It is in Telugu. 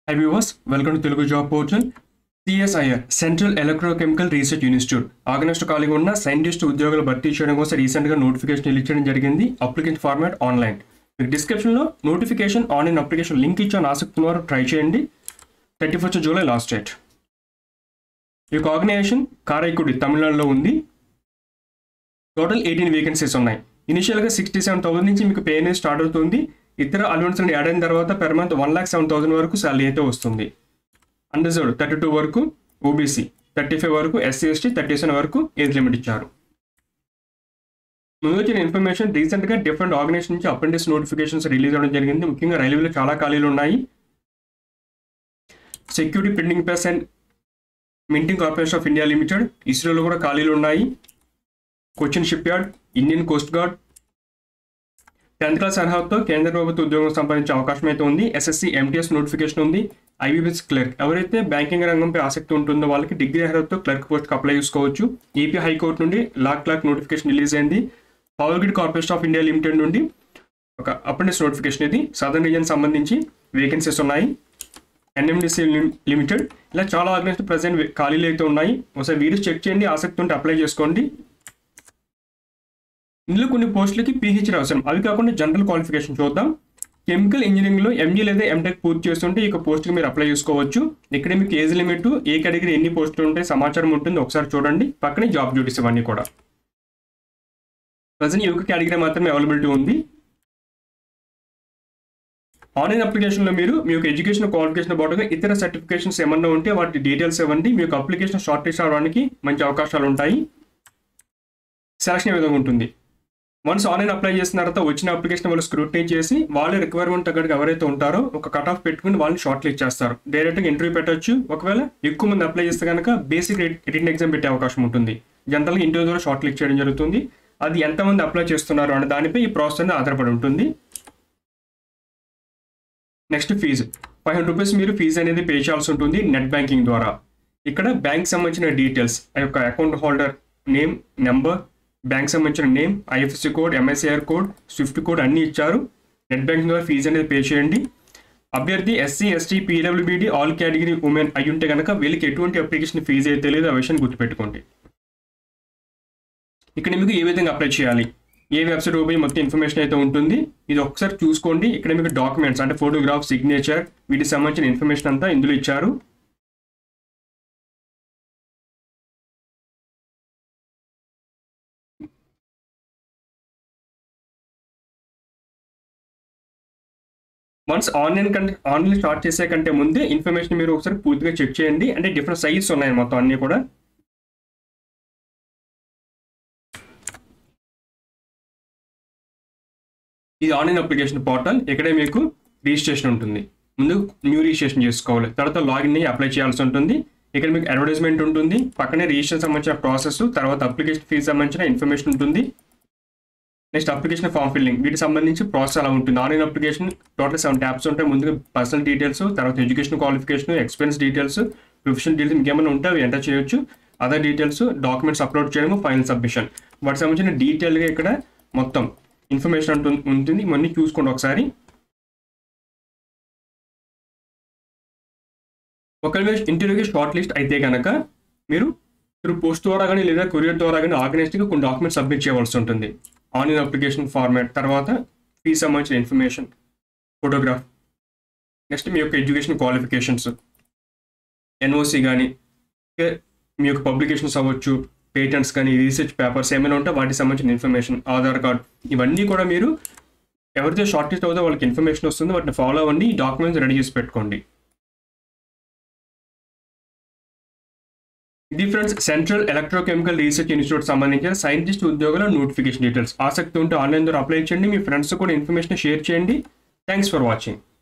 high viewers welcome to Telugu job portal CSIR central electrochemical research institute August ఖాళీగా ఉన్న సైంటిస్ట్ ఉద్యోగాలు భర్తీ చేయడం కోసం రీసెంట్గా నోటిఫికేషన్ రిలీజ్ చేయడం జరిగింది అప్లికేషన్ ఫార్మాట్ ఆన్లైన్ మీకు డిస్క్రిప్షన్లో నోటిఫికేషన్ ఆన్లైన్ అప్లికేషన్ లింక్ ఇచ్చాను ఆసక్తి ఉన్నవారు ట్రై చేయండి thirty first July last date ఈ యొక్క ఆర్గనైజేషన్ కారైకుడి తమిళనాడులో ఉంది టోటల్ ఎయిటీన్ వేకెన్సీస్ ఉన్నాయి ఇనిషియల్గా సిక్స్టీ సెవెన్ థౌసండ్ నుంచి మీకు పే అనేది స్టార్ట్ అవుతుంది ఇతర అలవెన్స్ యాడ్ అయిన తర్వాత per month one lakh seven thousand వరకు శాలరీ అయితే వస్తుంది అన్రిజర్వ్డ్ థర్టీ టూ వరకు ఓబీసీ థర్టీ ఫైవ్ వరకు ఎస్సీ ఎస్టీ థర్టీ సెవెన్ వరకు ఏజ్ లిమిట్ ఇచ్చారు ముందు వచ్చిన ఇన్ఫర్మేషన్ రీసెంట్గా డిఫరెంట్ ఆర్గనైజేషన్ నుంచి అప్రెంటిస్ నోటిఫికేషన్స్ రిలీజ్ అవ్వడం జరిగింది ముఖ్యంగా రైల్వేలో చాలా ఖాళీలు ఉన్నాయి security printing press and minting corporation of India limited ఇస్రోలో కూడా ఖాళీలు ఉన్నాయి Cochin shipyard Indian coast guard tenth class అర్హతతో కేంద్ర ప్రభుత్వ ఉద్యోగం సంపాదించే అవకాశం అయితే ఉంది ఎస్ఎస్సి ఎంటీఎస్ నోటిఫికేషన్ ఉంది ఐబీబీఎస్ క్లర్క్ ఎవరైతే బ్యాంకింగ్ రంగంపై ఆసక్తి ఉంటుందో వాళ్ళకి డిగ్రీ అర్హతతో క్లర్క్ పోస్ట్కి అప్లై చేసుకోవచ్చు ఏపీ హైకోర్టు నుండి లా క్లర్క్ నోటిఫికేషన్ రిలీజ్ అయింది power grid corporation of India limited నుండి ఒక అప్రెంటిస్ నోటిఫికేషన్ ఇది సదర్న్ రీజన్ సంబంధించి వేకెన్సీస్ ఉన్నాయి ఎన్ఎండిసి లిమిటెడ్ ఇలా చాలా ఆర్గనైజేషన్ ప్రజెంట్ ఖాళీలు అయితే ఉన్నాయి ఒకసారి వీడియోస్ చెక్ చేయండి ఆసక్తి ఉంటే అప్లై చేసుకోండి ఇందులో కొన్ని పోస్టులకి పీహెచ్డీ అవసరం అవి కాకుండా జనరల్ క్వాలిఫికేషన్ చూద్దాం కెమికల్ ఇంజనీరింగ్లో ఎంజీ లేదా ఎంటెక్ పూర్తి చేస్తుంటే ఈ పోస్ట్కి మీరు అప్లై చేసుకోవచ్చు ఇక్కడ మీకు ఏజ్ లిమిట్ ఏ కేటగిరీ ఎన్ని పోస్టులు ఉంటాయి సమాచారం ఉంటుంది ఒకసారి చూడండి పక్కనే జాబ్ డ్యూటీస్ ఇవన్నీ కూడా ప్రజెంట్ ఈ ఒక కేటగిరీ మాత్రమే అవైలబిలిటీ ఉంది ఆన్లైన్ అప్లికేషన్లో మీరు మీ యొక్క ఎడ్యుకేషన్ క్వాలిఫికేషన్ పాటుగా ఇతర సర్టిఫికేషన్స్ ఏమన్నా ఉంటే వాటి డీటెయిల్స్ ఇవ్వండి మీ యొక్క అప్లికేషన్ షార్ట్ లిస్ట్ అవడానికి మంచి అవకాశాలు ఉంటాయి సెలక్షన్ ఏ విధంగా ఉంటుంది వన్స్ ఆన్లైన్ అప్లై చేసిన తర్వాత వచ్చిన అప్లికేషన్ వాళ్ళు స్క్రూటినీ చేసి వాళ్ళ రిక్వైర్మెంట్ తగ్గట్టుగా ఎవరైతే ఉంటారో ఒక కట్ ఆఫ్ పెట్టుకుని వాళ్ళని షార్ట్ లిస్ట్ చేస్తారు డైరెక్ట్గా ఇంటర్వ్యూ పెట్టొచ్చు ఒకవేళ ఎక్కువ మంది అప్లై చేస్తే కనుక బేసిక్ రిటర్న్ ఎగ్జామ్ పెట్టే అవకాశం ఉంటుంది జనరల్గా ఇంటర్వ్యూ ద్వారా షార్ట్ లిస్ట్ చేయడం జరుగుతుంది అది ఎంతమంది అప్లై చేస్తున్నారు అనే దానిపై ఈ ప్రాసెస్ అనేది ఆధారపడి ఉంటుంది next fee five hundred rupees మీరు ఫీజు అనేది పే చేయాల్సి ఉంటుంది నెట్ బ్యాంకింగ్ ద్వారా ఇక్కడ బ్యాంక్ సంబంధించిన డీటెయిల్స్ ఆ యొక్క account holder name number bank సంబంధించిన name IFSC code MICR code swift code అన్నీ ఇచ్చారు నెట్ బ్యాంకింగ్ ద్వారా ఫీజు అనేది పే చేయండి అభ్యర్థి ఎస్సీ ఎస్టీ పీడబ్ల్యూబీడీ ఆల్ కేటగిరీ ఉమెన్ అయి ఉంటే కనుక వీళ్ళకి ఎటువంటి అప్లికేషన్ ఫీజు అయితే లేదు ఆ విషయాన్ని గుర్తుపెట్టుకోండి ఇక్కడ మీకు ఏ విధంగా అప్లై చేయాలి ఏ వెబ్సైట్ ఓపెన్ మొత్తం ఇన్ఫర్మేషన్ అయితే ఉంటుంది ఇది ఒకసారి చూసుకోండి ఇక్కడ మీకు డాక్యుమెంట్స్ అంటే ఫోటోగ్రాఫ్ సిగ్నేచర్ వీటికి సంబంధించిన ఇన్ఫర్మేషన్ అంతా ఇందులో ఇచ్చారు వన్స్ ఆన్లైన్ కంటే ఆన్లైన్ స్టార్ట్ చేసే కంటే ముందే ఇన్ఫర్మేషన్ మీరు ఒకసారి పూర్తిగా చెక్ చేయండి అంటే డిఫరెంట్ సైజెస్ ఉన్నాయి మొత్తం అన్నీ కూడా ఇది ఆన్లైన్ అప్లికేషన్ పోర్టల్ ఇక్కడే మీకు రిజిస్ట్రేషన్ ఉంటుంది ముందు న్యూ రిజిస్ట్రేషన్ చేసుకోవాలి తర్వాత లాగిన్ అయ్యి అప్లై చేయాల్సి ఉంటుంది ఇక్కడ మీకు అడ్వర్టైజ్మెంట్ ఉంటుంది పక్కనే రిజిస్ట్రేషన్ సంబంధించిన ప్రాసెస్ తర్వాత అప్లికేషన్ ఫీజు సంబంధించిన ఇన్ఫర్మేషన్ ఉంటుంది నెక్స్ట్ అప్లికేషన్ ఫామ్ ఫిల్లింగ్ వీటికి సంబంధించి ప్రాసెస్ అలా ఉంటుంది online application total seven tabs ఉంటాయి ముందుగా పర్సనల్ డీటెయిల్స్ తర్వాత education qualification experience details professional details ఇంకేమైనా ఉంటే అవి ఎంటర్ చేయొచ్చు అదర్ డీటెయిల్స్ డాక్యుమెంట్స్ అప్లోడ్ చేయడం ఫైనల్ సబ్మిషన్ వాటికి సంబంధించిన డీటెయిల్గా ఇక్కడ మొత్తం ఇన్ఫర్మేషన్ అంటూ ఉంటుంది ఇవన్నీ చూసుకోండి ఒకసారి ఒకవేళ ఇంటర్వ్యూకి షార్ట్ లిస్ట్ అయితే కనుక మీరు త్రూ పోస్ట్ ద్వారా కానీ లేదా కొరియర్ ద్వారా కానీ ఆర్గనైజ్డ్గా కొన్ని డాక్యుమెంట్స్ సబ్మిట్ చేయవలసి ఉంటుంది ఆన్లైన్ అప్లికేషన్ ఫార్మాట్ తర్వాత ఫీజు సంబంధించిన ఇన్ఫర్మేషన్ ఫోటోగ్రాఫ్ నెక్స్ట్ మీ యొక్క ఎడ్యుకేషన్ క్వాలిఫికేషన్స్ ఎన్ఓసి కానీ మీ యొక్క పబ్లికేషన్స్ అవ్వచ్చు పేటెంట్స్ కానీ రీసెర్చ్ పేపర్స్ ఏమైనా ఉంటే వాటికి సంబంధించిన ఇన్ఫర్మేషన్ ఆధార్ కార్డ్ ఇవన్నీ కూడా మీరు ఎవరైతే షార్ట్ లిస్ట్ అవుతుందో వాళ్ళకి ఇన్ఫర్మేషన్ వస్తుందో వాటిని ఫాలో అవ్వండి ఈ డాక్యుమెంట్స్ రెడీ చేసి పెట్టుకోండి ఇది friends central electrochemical research institute సంబంధించిన సైంటిస్ట్ ఉద్యోగాల నోటిఫికేషన్ డీటెయిల్స్ ఆసక్తి ఉంటే ఆన్లైన్ ద్వారా అప్లై చేయండి మీ ఫ్రెండ్స్ కూడా ఇన్ఫర్మేషన్ షేర్ చేయండి థ్యాంక్స్ ఫర్ వాచింగ్